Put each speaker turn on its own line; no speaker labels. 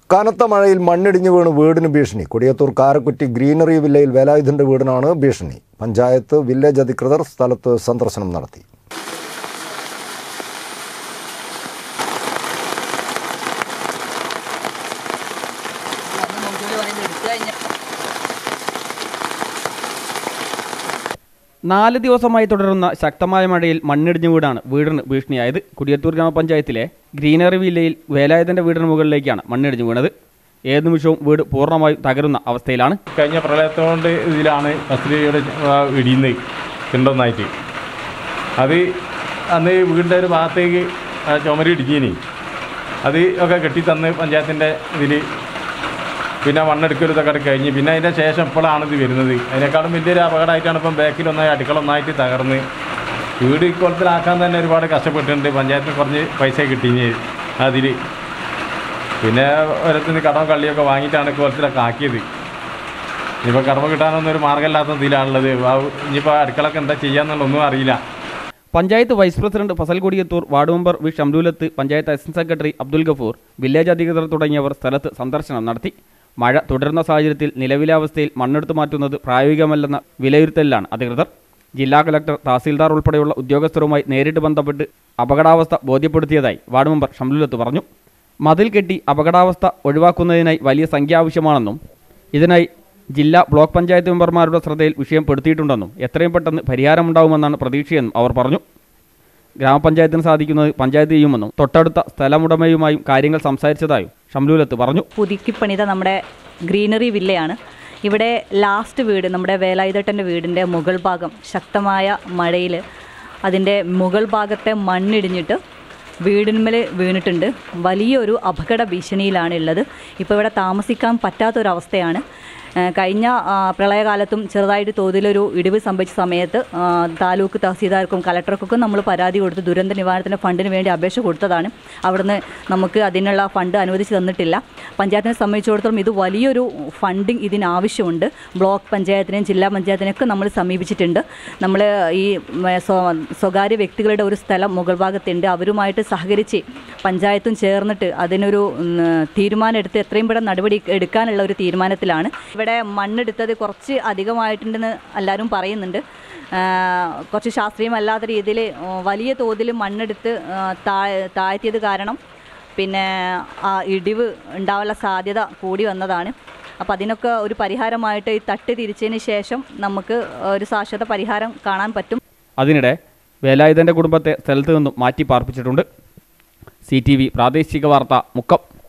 കനത്ത മഴയിൽ മണ്ണിടിഞ്ഞു വീണ് വീടിന് ഭീഷണി കൊടിയത്തൂർ കാരക്കുറ്റി ഗ്രീനറി വില്ലയിൽ വേലായുധന്റെ വീടിനാണ് ഭീഷണി പഞ്ചായത്ത് വില്ലേജ് അധികൃതർ സ്ഥലത്ത് സന്ദർശനം നടത്തി
നാല് ദിവസമായി തുടരുന്ന ശക്തമായ മഴയിൽ മണ്ണിടിഞ്ഞ വീടാണ് വീടിന് ഭീഷണിയായത് കുടിയത്തൂർ ഗ്രാമപഞ്ചായത്തിലെ ഗ്രീനറി വില്ലയിൽ വേലായുധന്റെ വീടിന് മുകളിലേക്കാണ് മണ്ണിടിഞ്ഞു വീണത് ഏത് നിമിഷവും വീട് പൂർണ്ണമായും തകരുന്ന അവസ്ഥയിലാണ്
കഴിഞ്ഞ പ്രളയത്തോണ്ട് ഇതിലാണ് ബസ്സിലൂടെ ഇടിയുന്നത് കിണ്ടൊന്നായിട്ട് അത് അന്ന് വീടിൻ്റെ ഒരു ഭാഗത്തേക്ക് ആ ചുമര് ഇടിഞ്ഞിനി അത് ഒക്കെ കെട്ടിത്തന്ന് പഞ്ചായത്തിൻ്റെ ഇതിൽ പിന്നെ മണ്ണെടുക്കലൊക്കെ കഴിഞ്ഞ് പിന്നെ അതിൻ്റെ ശേഷം ഇപ്പോഴാണ് ഇത് വരുന്നത് അതിനേക്കാളും വലിയൊരു അപകടമായിട്ടാണ് ഇപ്പം ബാക്കിലൊന്നായി അടുക്കളൊന്നായിട്ട് തകർന്ന് വീട് ഇക്കോലത്തിലാക്കാൻ തന്നെ ഒരുപാട് കഷ്ടപ്പെട്ടിട്ടുണ്ട് പഞ്ചായത്തിന് കുറഞ്ഞ് പൈസ കിട്ടിഞ്ഞ് അതിൽ പിന്നെ ഓരോരുത്തർ കടവും കള്ളിയൊക്കെ വാങ്ങിയിട്ടാണ് ഇക്കോലത്തിലൊക്കെ ആക്കിയത് ഇനിയിപ്പോൾ കടമ കിട്ടാനൊന്നും ഒരു മാർഗ്ഗമില്ലാത്ത ഇതിലാണുള്ളത് ആ ഇനിയിപ്പോൾ അടുക്കളൊക്കെ എന്താ ചെയ്യാന്നുള്ളതൊന്നും അറിയില്ല
panchayat vice president Fazal Kodiyathur ward member V Shamlulath panchayat assistant secretary Abdul Gafoor village അധികൃതർ തുടങ്ങിയവർ സ്ഥലത്ത് സന്ദർശനം നടത്തി മഴ തുടരുന്ന സാഹചര്യത്തിൽ നിലവിലെ അവസ്ഥയിൽ മണ്ണെടുത്തു മാറ്റുന്നത് പ്രായോഗികമല്ലെന്ന വിലയിരുത്തലിലാണ് അധികൃതർ ജില്ലാ കലക്ടർ തഹസീൽദാർ ഉൾപ്പെടെയുള്ള ഉദ്യോഗസ്ഥരുമായി നേരിട്ട് ബന്ധപ്പെട്ട് അപകടാവസ്ഥ ബോധ്യപ്പെടുത്തിയതായി വാർഡ് മെമ്പർ ഷംലുലത്ത് പറഞ്ഞു മതിൽ കെട്ടി അപകടാവസ്ഥ ഒഴിവാക്കുന്നതിനായി വലിയ സംഖ്യ ആവശ്യമാണെന്നും ഇതിനായി ജില്ലാ ബ്ലോക്ക് പഞ്ചായത്ത് മെമ്പർമാരുടെ ശ്രദ്ധയിൽ വിഷയം പെടുത്തിയിട്ടുണ്ടെന്നും എത്രയും പെട്ടെന്ന് പരിഹാരമുണ്ടാവുമെന്നാണ് പ്രതീക്ഷയെന്നും അവർ പറഞ്ഞു ഗ്രാമപഞ്ചായത്തിന് സാധിക്കുന്നത് പഞ്ചായത്ത് ചെയ്യുമെന്നും തൊട്ടടുത്ത സ്ഥലമുടമയുമായും കാര്യങ്ങൾ സംസാരിച്ചതായും ഷംലൂലത്ത് പറഞ്ഞു
പുതുക്കിപ്പണിത നമ്മുടെ ഗ്രീനറി വില്ലയാണ് ഇവിടെ ലാസ്റ്റ് വീട് നമ്മുടെ വേലായുധട്ടൻ്റെ വീടിൻ്റെ മുകൾ ഭാഗം ശക്തമായ മഴയിൽ അതിൻ്റെ മുകൾ ഭാഗത്തെ മണ്ണിടിഞ്ഞിട്ട് വീടിന്മേൽ വീണിട്ടുണ്ട് വലിയൊരു അപകട ഭീഷണിയിലാണ് ഉള്ളത് ഇപ്പോൾ ഇവിടെ താമസിക്കാൻ പറ്റാത്തൊരവസ്ഥയാണ് ഏഹ് കഴിഞ്ഞ ആ, പ്രളയകാലത്തും ചെറുതായിട്ട് തോതിലൊരു ഇടിവ് സംഭവിച്ച സമയത്ത് ആ, താലൂക്ക് തഹസീൽദാർക്കും കലക്ടർക്കൊക്കെ നമ്മൾ പരാതി കൊടുത്ത് ദുരന്ത നിവാരണത്തിന് ഫണ്ടിന് വേണ്ടി അപേക്ഷ കൊടുത്തതാണ് അവിടുന്ന് നമുക്ക് അതിനുള്ള ഫണ്ട് അനുവദിച്ച് തന്നിട്ടില്ല പഞ്ചായത്തിനെ സംബന്ധിച്ചിടത്തോളം ഇത് വലിയൊരു ഫണ്ടിങ് ഇതിനാവശ്യമുണ്ട് ബ്ലോക്ക് പഞ്ചായത്തിനെയും ജില്ലാ പഞ്ചായത്തിനെയൊക്കെ നമ്മൾ സമീപിച്ചിട്ടുണ്ട് നമ്മൾ ഈ ഉം, സ്വ- സ്വകാര്യ വ്യക്തികളുടെ ഒരു സ്ഥലം മുകൾ ഭാഗത്തുണ്ട് അവരുമായിട്ട് സഹകരിച്ച് പഞ്ചായത്തും ചേർന്നിട്ട് അതിനൊരു ഉം, തീരുമാനം എടുത്ത് എത്രയും പെട്ടെന്ന് നടപടി എടുക്കാനുള്ള ഒരു തീരുമാനത്തിലാണ് ഇവിടെ മണ്ണെടുത്തത് കുറച്ച് അധികമായിട്ടുണ്ടെന്ന് എല്ലാവരും പറയുന്നുണ്ട് ആ, കുറച്ച് ശാസ്ത്രീയമല്ലാത്ത രീതിയിൽ വലിയ തോതിൽ മണ്ണെടുത്ത് ആ, താഴ് താഴ്ത്തിയത് കാരണം പിന്നെ ആ ഇടിവ് ഉണ്ടാവാനുള്ള സാധ്യത കൂടി വന്നതാണ് അപ്പോൾ അതിനൊക്കെ ഒരു പരിഹാരമായിട്ട് ഈ തട്ട് തിരിച്ചതിന് ശേഷം നമുക്ക് ഒരു ശാശ്വത പരിഹാരം കാണാൻ പറ്റും
അതിനിടെ വേലായുധന്റെ കുടുംബത്തെ സ്ഥലത്ത് നിന്നും മാറ്റി പാർപ്പിച്ചിട്ടുണ്ട് സി ടി വി പ്രാദേശിക വാർത്ത മുക്കം